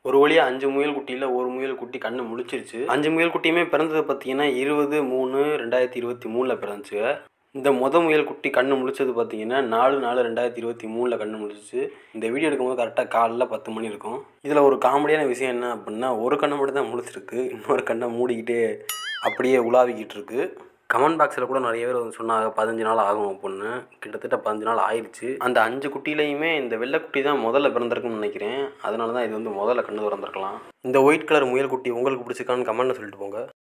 ஒரு வழியாக அஞ்சு முயல் குட்டியில் ஒரு முயல் குட்டி கண்ணு முழிச்சிருச்சு அஞ்சு முயல் குட்டியுமே பிறந்தது பார்த்தீங்கன்னா இருபது மூணு ரெண்டாயிரத்தி இருபத்தி மூணில் பிறந்துச்சுங்க இந்த மொத முயல் குட்டி கண்ணு முழிச்சது பார்த்தீங்கன்னா நாலு நாலு ரெண்டாயிரத்தி இருபத்தி மூணில் கண்ணு முழிச்சிச்சு இந்த வீடியோ எடுக்கும்போது கரெக்டாக காலைல பத்து மணி இருக்கும் இதில் ஒரு காமெடியான விஷயம் என்ன அப்படின்னா ஒரு கண்ணை மட்டும் தான் முழிச்சிருக்கு இன்னொரு கண்ணை மூடிக்கிட்டே அப்படியே உலாவிக்கிட்டு இருக்கு கமெண்ட் பாக்ஸில் கூட நிறைய பேர் வந்து சொன்னாங்க பதினஞ்சு நாள் ஆகும் அப்படின்னு கிட்டத்தட்ட பதினஞ்சு நாள் ஆயிடுச்சு அந்த அஞ்சு குட்டிலையுமே இந்த வெள்ளை குட்டி தான் முதல்ல பிறந்திருக்குன்னு நினைக்கிறேன் அதனால தான் இது வந்து முதல்ல கண்ணு திறந்திருக்கலாம் இந்த ஒயிட் கலர் முயல் குட்டி உங்களுக்கு பிடிச்சிருக்கான்னு கமெண்ட்டில் சொல்லிட்டு போங்க